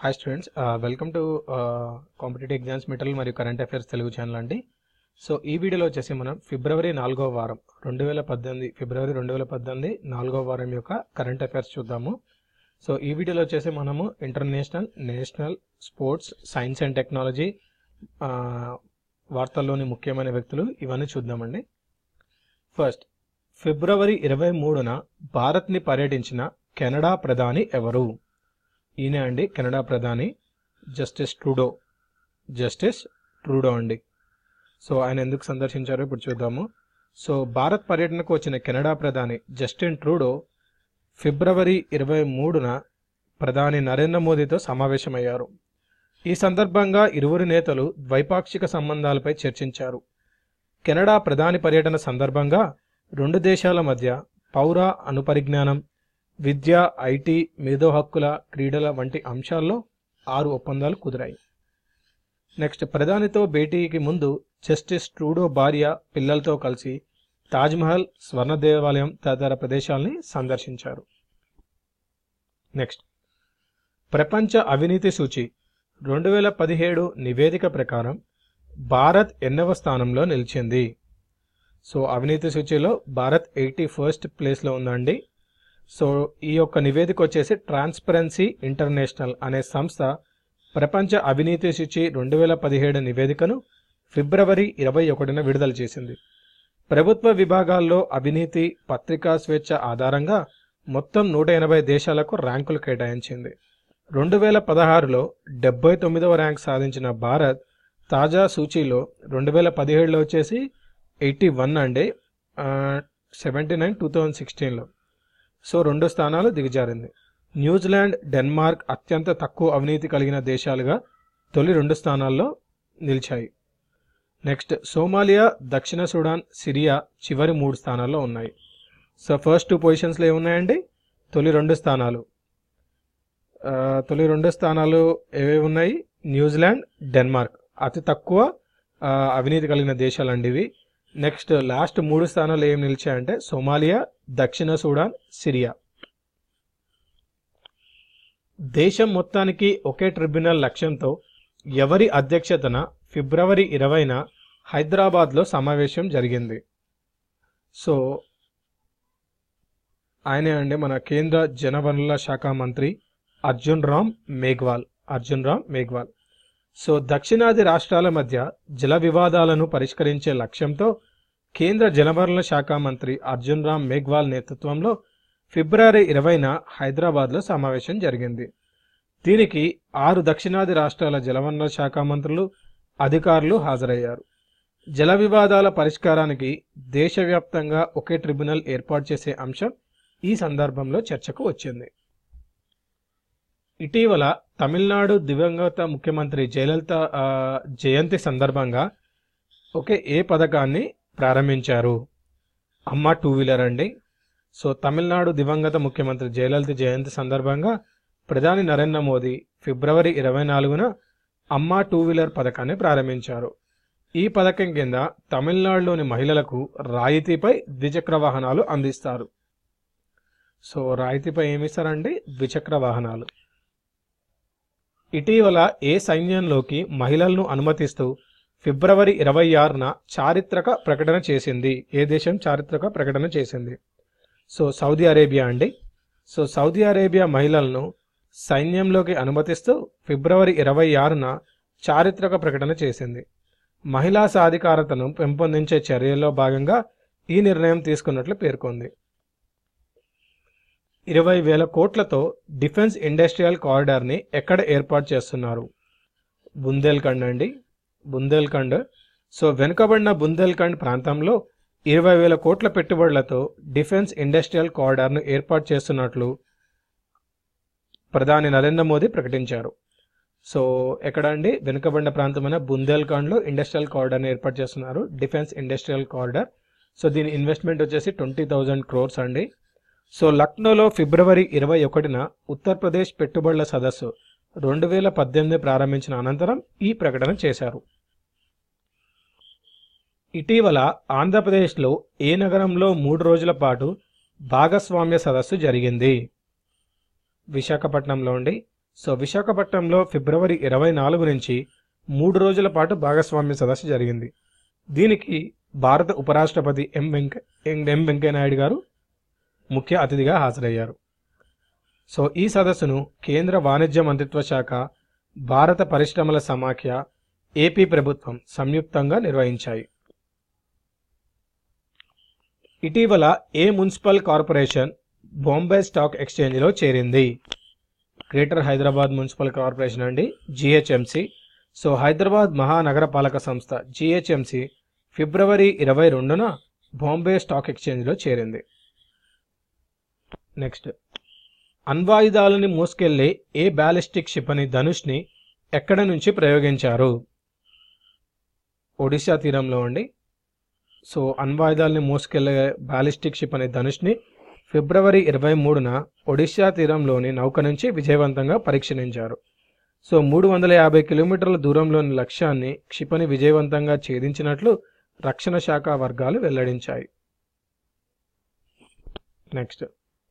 hi students welcome to competitive exams మెటల్ మరియు current affairs Telugu channel అండి సో ఈ వీడియోలో వచ్చేసి మనం ఫిబ్రవరి నాలుగో వారం రెండు వేల పద్దెనిమిది ఫిబ్రవరి రెండు వేల పద్దెనిమిది నాలుగో వారం యొక్క కరెంట్ అఫైర్స్ చూద్దాము సో ఈ వీడియోలో వచ్చేసి మనము international national sports science and technology వార్తల్లోని ముఖ్యమైన వ్యక్తులు ఇవన్నీ చూద్దామండి ఫస్ట్ ఫిబ్రవరి ఇరవై మూడున భారత్ని పర్యటించిన కెనడా ప్రధాని ఎవరు ఈయనే అండి కెనడా ప్రధాని జస్టిస్ ట్రూడో జస్టిస్ ట్రూడో అండి సో ఆయన ఎందుకు సందర్శించారో ఇప్పుడు చూద్దాము సో భారత్ పర్యటనకు వచ్చిన కెనడా ప్రధాని జస్టిన్ ట్రూడో ఫిబ్రవరి ఇరవై మూడున ప్రధాని నరేంద్ర మోదీతో సమావేశమయ్యారు ఈ సందర్భంగా ఇరువురు నేతలు ద్వైపాక్షిక సంబంధాలపై చర్చించారు కెనడా ప్రధాని పర్యటన సందర్భంగా రెండు దేశాల మధ్య పౌర అనుపరిజ్ఞానం విద్య ఐటీ మేధో హక్కుల క్రీడల వంటి అంశాల్లో ఆరు ఒప్పందాలు కుదిరాయి నెక్స్ట్ ప్రధానితో భేటీకి ముందు జస్టిస్ ట్రూడో భార్య పిల్లలతో కలిసి తాజ్మహల్ స్వర్ణ దేవాలయం తదితర ప్రదేశాలని సందర్శించారు నెక్స్ట్ ప్రపంచ అవినీతి సూచి రెండు వేల పదిహేడు నివేదిక ప్రకారం భారత్ ఎన్నవ స్థానంలో నిలిచింది సో అవినీతి సూచిలో భారత్ ఎయిటీ ఫస్ట్ ప్లేస్లో ఉందండి సో ఈ యొక్క నివేదిక వచ్చేసి ట్రాన్స్పరెన్సీ ఇంటర్నేషనల్ అనే సంస్థ ప్రపంచ అవినీతి సూచి రెండు వేల పదిహేడు నివేదికను ఫిబ్రవరి ఇరవై ఒకటిన విడుదల చేసింది ప్రభుత్వ విభాగాల్లో అవినీతి పత్రికా స్వేచ్ఛ ఆధారంగా మొత్తం నూట ఎనభై దేశాలకు ర్యాంకులు కేటాయించింది రెండు వేల పదహారులో డెబ్బై తొమ్మిదవ ర్యాంక్ సాధించిన భారత్ తాజా సూచీలో రెండు వేల పదిహేడులో వచ్చేసి ఎయిటీ వన్ అండి సెవెంటీ నైన్ టూ థౌజండ్ సిక్స్టీన్లో సో రెండు స్థానాలు దిగజారింది న్యూజిలాండ్ డెన్మార్క్ అత్యంత తక్కువ అవినీతి కలిగిన దేశాలుగా తొలి రెండు స్థానాల్లో నిలిచాయి నెక్స్ట్ సోమాలియా దక్షిణ సుడాన్ సిరియా చివరి మూడు స్థానాల్లో ఉన్నాయి సో ఫస్ట్ టూ పొజిషన్స్లో ఏమున్నాయండి తొలి రెండు స్థానాలు ఆ, తొలి రెండు స్థానాలు ఏవేవి ఉన్నాయి న్యూజిలాండ్ డెన్మార్క్ అతి తక్కువ ఆ, అవినీతి కలిగిన దేశాలండి ఇవి నెక్స్ట్ లాస్ట్ మూడు స్థానాలు ఏం నిలిచాయంటే సోమాలియా దక్షిణ సూడాన్ సిరియా దేశం మొత్తానికి ఒకే ట్రిబ్యునల్ లక్ష్యంతో ఎవరి అధ్యక్షతన ఫిబ్రవరి ఇరవైన హైదరాబాద్లో సమావేశం జరిగింది సో ఆయనే అండి మన కేంద్ర జనవనరుల శాఖ మంత్రి అర్జున్ రామ్ మేఘ్వాల్ అర్జున్ రామ్ మేఘ్వాల్ సో దక్షిణాది రాష్ట్రాల మధ్య జల వివాదాలను పరిష్కరించే లక్ష్యంతో కేంద్ర జలవనరుల శాఖ మంత్రి అర్జున్ రామ్ మేఘ్వాల్ నేతృత్వంలో ఫిబ్రవరి ఇరవైన హైదరాబాద్లో సమావేశం జరిగింది దీనికి ఆరు దక్షిణాది రాష్ట్రాల జలవనరుల శాఖ మంత్రులు అధికారులు హాజరయ్యారు జల వివాదాల పరిష్కారానికి దేశవ్యాప్తంగా ఒకే ట్రిబ్యునల్ ఏర్పాటు చేసే అంశం ఈ సందర్భంలో చర్చకు వచ్చింది ఇటీవల తమిళనాడు దివంగత ముఖ్యమంత్రి జయలలిత ఆ, జయంతి సందర్భంగా ఒకే ఏ పథకాన్ని ప్రారంభించారు అమ్మ టూ వీలర్ అండి సో తమిళనాడు దివంగత ముఖ్యమంత్రి జయలలిత జయంతి సందర్భంగా ప్రధాని నరేంద్ర మోదీ ఫిబ్రవరి ఇరవై నాలుగున అమ్మ టూ వీలర్ పథకాన్ని ప్రారంభించారు ఈ పథకం కింద తమిళనాడులోని మహిళలకు రాయితీపై ద్విచక్ర వాహనాలు అందిస్తారు సో రాయితీపై ఏమిస్తారండి ద్విచక్ర వాహనాలు ఇటీవల ఏ సైన్యంలోకి మహిళలను అనుమతిస్తూ ఫిబ్రవరి ఇరవై ఆరున చారిత్రక ప్రకటన చేసింది ఏ దేశం చారిత్రక ప్రకటన చేసింది సో సౌదీ అరేబియా అండి సో సౌదీ అరేబియా మహిళలను సైన్యంలోకి అనుమతిస్తూ ఫిబ్రవరి ఇరవై ఆరున చారిత్రక ప్రకటన చేసింది మహిళా సాధికారతను పెంపొందించే చర్యల్లో భాగంగా ఈ నిర్ణయం తీసుకున్నట్లు పేర్కొంది ఇరవై వేల కోట్లతో డిఫెన్స్ ఇండస్ట్రియల్ కారిడార్ని ఎక్కడ ఏర్పాటు చేస్తున్నారు బుందేల్ఖండ్ అండి బుందేల్ఖండ్ సో వెనుకబడిన బుందేల్ఖండ్ ప్రాంతంలో ఇరవై వేల కోట్ల పెట్టుబడులతో డిఫెన్స్ ఇండస్ట్రియల్ కారిడార్ను ఏర్పాటు చేస్తున్నట్లు ప్రధాని నరేంద్ర మోదీ ప్రకటించారు సో ఎక్కడ అండి వెనుకబడిన ప్రాంతమైన బుందేల్ఖండ్లో ఇండస్ట్రియల్ కారిడార్ని ఏర్పాటు చేస్తున్నారు డిఫెన్స్ ఇండస్ట్రియల్ కారిడార్ సో దీని ఇన్వెస్ట్మెంట్ వచ్చేసి ట్వంటీ థౌజండ్ క్రోర్స్ అండి సో లక్నోలో ఫిబ్రవరి ఇరవై ఒకటిన ఉత్తరప్రదేశ్ పెట్టుబడుల సదస్సు రెండు వేల పద్దెనిమిది ప్రారంభించిన అనంతరం ఈ ప్రకటన చేశారు ఇటీవల ఆంధ్రప్రదేశ్లో ఏ నగరంలో మూడు రోజుల పాటు భాగస్వామ్య సదస్సు జరిగింది విశాఖపట్నంలో ఉండి సో విశాఖపట్నంలో ఫిబ్రవరి ఇరవై నాలుగు నుంచి మూడు రోజుల పాటు భాగస్వామ్య సదస్సు జరిగింది దీనికి భారత ఉపరాష్ట్రపతి ఎం వెంక ఎం వెంకయ్యనాయుడు గారు ముఖ్య అతిథిగా హాజరయ్యారు సో ఈ సదస్సును కేంద్ర వాణిజ్య మంత్రిత్వ శాఖ భారత పరిశ్రమల సమాఖ్య ఏపీ ప్రభుత్వం సంయుక్తంగా నిర్వహించాయి ఇటీవల ఏ మున్సిపల్ కార్పొరేషన్ బాంబే స్టాక్ ఎక్స్చేంజ్లో చేరింది గ్రేటర్ హైదరాబాద్ మున్సిపల్ కార్పొరేషన్ అండి జిహెచ్ఎంసి సో హైదరాబాద్ మహానగర పాలక సంస్థ జిహెచ్ఎంసి ఫిబ్రవరి ఇరవై రెండున బాంబే స్టాక్ ఎక్స్చేంజ్లో చేరింది నెక్స్ట్ అణ్వాయుధాలని మోసుకెళ్లే ఏ బ్యాలిస్టిక్ క్షిపణి ధనుష్ని ఎక్కడ నుంచి ప్రయోగించారు ఒడిశా తీరంలో అండి సో అణ్వాయుధాలని మోసుకెళ్లే బ్యాలిస్టిక్ క్షిపణి ధనుష్ని ఫిబ్రవరి ఇరవై మూడున ఒడిశా తీరంలోని నౌక నుంచి విజయవంతంగా పరీక్షించారు సో మూడు వందల యాభై కిలోమీటర్ల దూరంలోని లక్ష్యాన్ని క్షిపణి విజయవంతంగా ఛేదించినట్లు రక్షణ శాఖ వర్గాలు వెల్లడించాయి నెక్స్ట్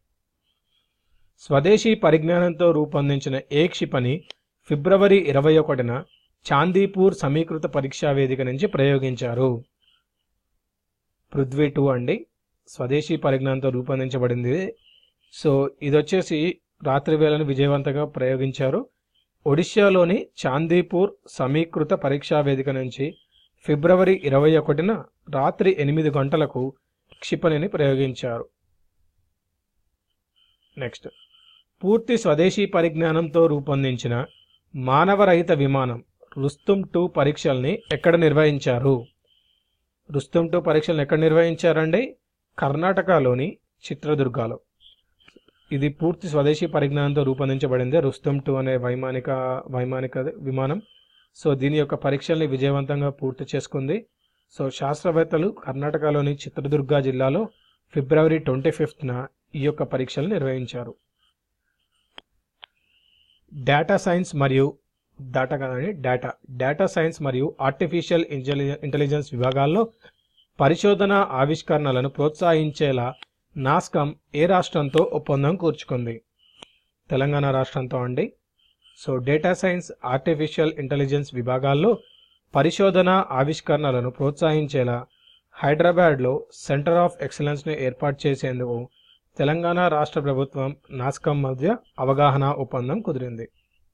స్వదేశీ పరిజ్ఞానంతో రూపొందించిన ఏ క్షిపణి ఫిబ్రవరి ఇరవై ఒకటిన చాందీపూర్ సమీకృత పరీక్షా వేదిక నుంచి ప్రయోగించారు పృథ్వీ టూ అండి స్వదేశీ పరిజ్ఞానంతో రూపొందించబడింది సో ఇది వచ్చేసి రాత్రి వేళను విజయవంతంగా ప్రయోగించారు ఒడిశాలోని చాందీపూర్ సమీకృత పరీక్షా వేదిక నుంచి ఫిబ్రవరి ఇరవై ఒకటిన రాత్రి ఎనిమిది గంటలకు క్షిపణిని ప్రయోగించారు నెక్స్ట్ పూర్తి స్వదేశీ పరిజ్ఞానంతో రూపొందించిన మానవరహిత విమానం రుస్తుమ్ టూ పరీక్షల్ని ఎక్కడ నిర్వహించారు రుస్తుమ్ టూ పరీక్షలను ఎక్కడ నిర్వహించారండి కర్ణాటకలోని చిత్రదుర్గాలో ఇది పూర్తి స్వదేశీ పరిజ్ఞానంతో రూపొందించబడింది రుస్తుమ్ టూ అనే వైమానిక వైమానిక విమానం సో దీని యొక్క పరీక్షల్ని విజయవంతంగా పూర్తి చేసుకుంది సో శాస్త్రవేత్తలు కర్ణాటకలోని చిత్రదుర్గ జిల్లాలో ఫిబ్రవరి ట్వంటీ ఫిఫ్త్న ఈ యొక్క పరీక్షలు నిర్వహించారు డేటా సైన్స్ మరియు డేటా కదండి డేటా డేటా సైన్స్ మరియు ఆర్టిఫిషియల్ ఇంటెలిజెన్స్ విభాగాల్లో పరిశోధన ఆవిష్కరణలను ప్రోత్సహించేలా నాస్కమ్ ఏ రాష్ట్రంతో ఒప్పందం కూర్చుకుంది తెలంగాణ రాష్ట్రంతో అండి so data science artificial intelligence విభాగాల్లో పరిశోధన ఆవిష్కరణలను ప్రోత్సహించేలా హైదరాబాద్లో సెంటర్ ఆఫ్ ఎక్సలెన్స్ను ఏర్పాటు చేసేందుకు తెలంగాణ రాష్ట్ర ప్రభుత్వం నాస్కమ్ మధ్య అవగాహన ఒప్పందం కుదిరింది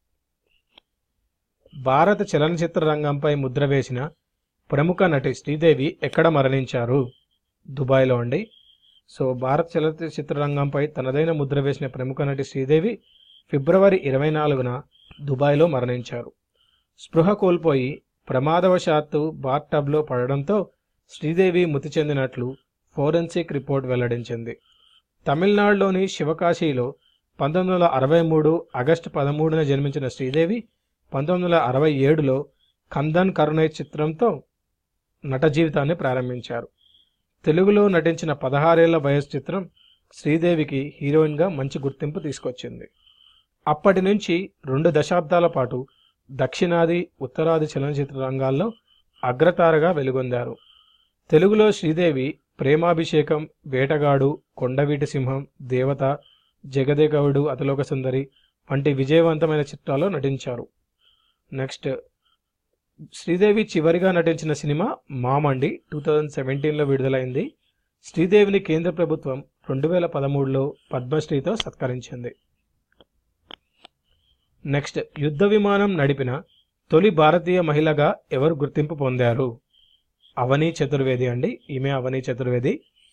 భారత చలనచిత్ర రంగంపై ముద్ర వేసిన ప్రముఖ నటి శ్రీదేవి ఎక్కడ మరణించారు దుబాయ్లో అండి సో భారత చలనచిత్ర రంగంపై తనదైన ముద్ర వేసిన ప్రముఖ నటి శ్రీదేవి ఫిబ్రవరి ఇరవై నాలుగున దుబాయ్లో మరణించారు స్పృహ కోల్పోయి ప్రమాదవశాత్తు బాత్ టబ్లో పడడంతో శ్రీదేవి మృతి చెందినట్లు ఫోరెన్సిక్ రిపోర్ట్ వెల్లడించింది తమిళనాడులోని శివకాశిలో పంతొమ్మిది వందల అరవై మూడు ఆగస్టు పదమూడున జన్మించిన శ్రీదేవి పంతొమ్మిది వందల అరవై ఏడులో కందన్ కరుణై చిత్రంతో నట జీవితాన్ని ప్రారంభించారు తెలుగులో నటించిన పదహారేళ్ల వయసు చిత్రం శ్రీదేవికి హీరోయిన్గా మంచి గుర్తింపు తీసుకొచ్చింది అప్పటి నుంచి రెండు దశాబ్దాల పాటు దక్షిణాది ఉత్తరాది చలనచిత్ర రంగాల్లో అగ్రతారగా వెలుగొందారు తెలుగులో శ్రీదేవి ప్రేమాభిషేకం వేటగాడు కొండవీటి సింహం దేవత జగదేగవుడు అతలోక సుందరి వంటి విజయవంతమైన చిత్రాల్లో నటించారు నెక్స్ట్ శ్రీదేవి చివరిగా నటించిన సినిమా మామండి టూ థౌజండ్ సెవెంటీన్లో విడుదలైంది శ్రీదేవిని కేంద్ర ప్రభుత్వం రెండు వేల పదమూడులో పద్మశ్రీతో సత్కరించింది నెక్స్ట్ యుద్ధ విమానం నడిపిన తొలి భారతీయ మహిళగా ఎవరు గుర్తింపు పొందారు అవని చతుర్వేది అండి ఈమె అవని చతుర్వేది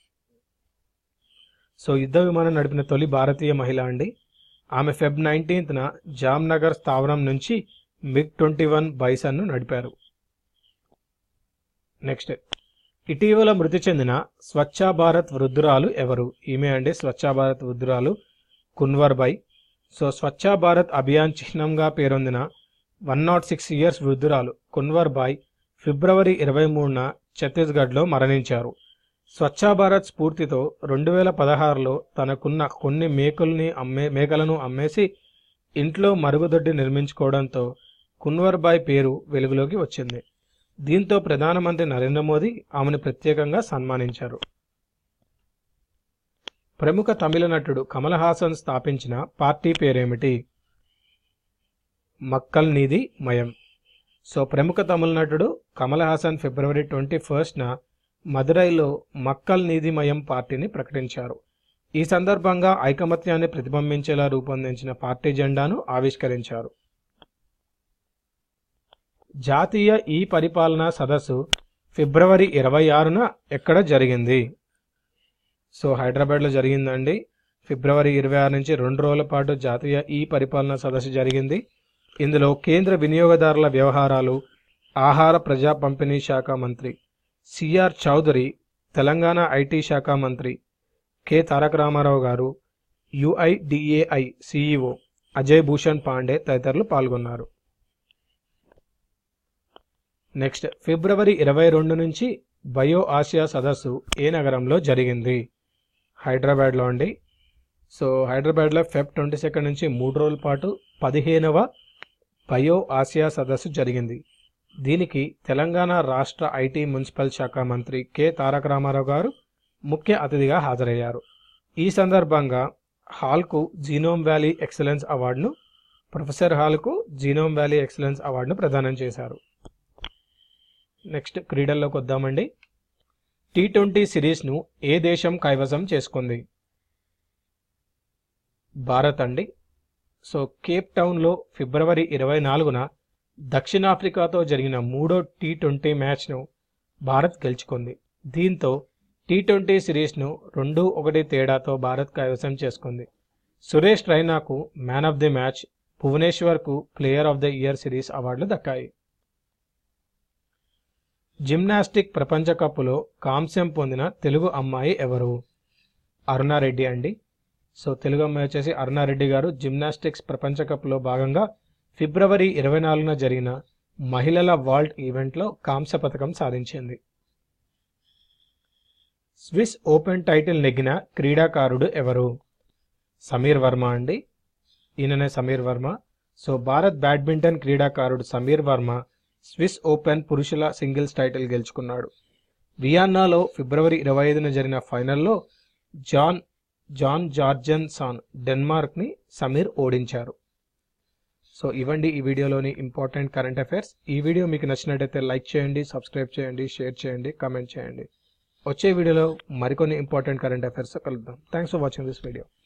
సో యుద్ధ విమానం నడిపిన తొలి భారతీయ మహిళ అండి ఆమె ఫెబ్ నైన్టీన్త్న జామ్నగర్ స్థావరం నుంచి మిగ్ ట్వంటీ వన్ బైసన్ను నడిపారు నెక్స్ట్ ఇటీవల మృతి చెందిన స్వచ్ఛ భారత్ వృద్ధురాలు ఎవరు ఈమె అండి స్వచ్ఛ భారత్ వృద్ధురాలు కున్వర్ బై సో స్వచ్ఛ భారత్ అభియాన్ చిహ్నంగా పేరొందిన వన్ నాట్ సిక్స్ ఇయర్స్ వృద్ధురాలు కున్వర్ బాయ్ ఫిబ్రవరి ఇరవై మూడున ఛత్తీస్గఢ్లో మరణించారు స్వచ్ఛ భారత్ స్ఫూర్తితో రెండు వేల పదహారులో తనకున్న కొన్ని మేకల్ని అమ్మే మేకలను అమ్మేసి ఇంట్లో మరుగుదొడ్డి నిర్మించుకోవడంతో కున్వర్ బాయ్ పేరు వెలుగులోకి వచ్చింది దీంతో ప్రధానమంత్రి నరేంద్ర మోదీ ఆమెను ప్రత్యేకంగా సన్మానించారు ప్రముఖ తమిళ నటుడు కమల్ హాసన్ స్థాపించిన పార్టీ పేరేమిటి మక్కల్ నీది మయం సో ప్రముఖ తమిళ నటుడు కమల్ హాసన్ ఫిబ్రవరి ట్వంటీ ఫస్ట్న మదురైలో మక్కల్ నీతిమయం పార్టీని ప్రకటించారు ఈ సందర్భంగా ఐకమత్యాన్ని ప్రతిబింబించేలా రూపొందించిన పార్టీ జెండాను ఆవిష్కరించారు జాతీయ ఈ పరిపాలనా సదస్సు ఫిబ్రవరి ఇరవై ఆరున ఎక్కడ జరిగింది సో హైదరాబాద్లో జరిగిందండి ఫిబ్రవరి ఇరవై ఆరు నుంచి రెండు రోజుల పాటు జాతీయ ఈ పరిపాలనా సదస్సు జరిగింది ఇందులో కేంద్ర వినియోగదారుల వ్యవహారాలు ఆహార ప్రజా పంపిణీ శాఖ మంత్రి సిఆర్ చౌదరి తెలంగాణ ఐటీ శాఖ మంత్రి కె తారక రామారావు గారు యుఐడిఏఐ సిఇఓ అజయ్ భూషణ్ పాండే తదితరులు పాల్గొన్నారు నెక్స్ట్ ఫిబ్రవరి ఇరవై రెండు నుంచి బయో ఆసియా సదస్సు ఏ నగరంలో జరిగింది హైదరాబాద్లో అండి సో హైదరాబాద్లో ఫెబ్ ట్వంటీ సెకండ్ నుంచి మూడు రోజుల పాటు పదిహేనవ బయో ఆసియా సదస్సు జరిగింది దీనికి తెలంగాణ రాష్ట్ర ఐటీ మున్సిపల్ శాఖ మంత్రి కె తారక రామారావు గారు ముఖ్య అతిథిగా హాజరయ్యారు ఈ సందర్భంగా హాల్కు జీనోమ్ వ్యాలీ ఎక్సలెన్స్ అవార్డును ప్రొఫెసర్ హాల్కు జీనోమ్ వ్యాలీ ఎక్సలెన్స్ అవార్డును ప్రదానం చేశారు నెక్స్ట్ క్రీడల్లోకి వద్దామండి టీ ట్వంటీ సిరీస్ను ఏ దేశం కైవసం చేసుకుంది భారత్ అండి సో కేప్ టౌన్లో ఫిబ్రవరి ఇరవై నాలుగున దక్షిణాఫ్రికాతో జరిగిన మూడో టీ ట్వంటీ మ్యాచ్ను భారత్ గెలుచుకుంది దీంతో టీ ట్వంటీ సిరీస్ను రెండు ఒకటి తేడాతో భారత్ కైవసం చేసుకుంది సురేష్ రైనాకు మ్యాన్ ఆఫ్ ది మ్యాచ్ భువనేశ్వర్కు player of the year series అవార్డులు దక్కాయి జిమ్నాస్టిక్ ప్రపంచ కప్లో కాంస్యం పొందిన తెలుగు అమ్మాయి ఎవరు అరుణారెడ్డి అండి సో తెలుగు అమ్మాయి వచ్చేసి అరుణారెడ్డి గారు జిమ్నాస్టిక్స్ ప్రపంచ కప్లో భాగంగా ఫిబ్రవరి ఇరవై నాలుగున జరిగిన మహిళల వాల్ట్ ఈవెంట్లో కాంస్య పథకం సాధించింది స్విస్ ఓపెన్ టైటిల్ నెగ్గిన క్రీడాకారుడు ఎవరు సమీర్ వర్మ అండి ఈయననే సమీర్ వర్మ సో భారత్ బ్యాడ్మింటన్ క్రీడాకారుడు సమీర్ వర్మ స్విస్ ఓపెన్ పురుషుల సింగిల్స్ టైటిల్ గెలుచుకున్నాడు వియన్నాలో ఫిబ్రవరి ఇరవై ఐదున జరిగిన ఫైనల్లో జాన్ జాన్ జార్జన్ సాన్ డెన్మార్క్ని సమీర్ ఓడించారు సో ఇవ్వండి ఈ వీడియోలోని ఇంపార్టెంట్ కరెంట్ అఫైర్స్ ఈ వీడియో మీకు నచ్చినట్టయితే లైక్ చేయండి సబ్స్క్రైబ్ చేయండి షేర్ చేయండి కామెంట్ చేయండి వచ్చే వీడియోలో మరికొన్ని ఇంపార్టెంట్ కరెంట్ అఫైర్స్ కలుద్దాం thanks for watching this video